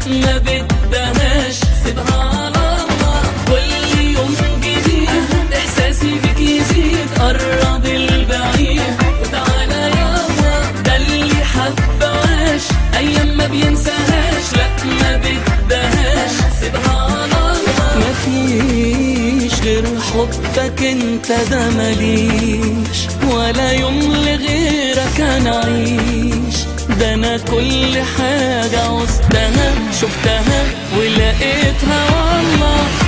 ما بدهاش سيبها على الله كل يوم جديد احساسي بك يزيد قرب البعيد وتعالى يابا ده اللي حبهاش ايام ما بينساهاش لا ما بدهاش سيبها على الله مفيش غير حبك انت ده ماليش ولا يوم لغيرك انا اعيش ده انا كل حاجة عوزتها شفتها ولقيتها والله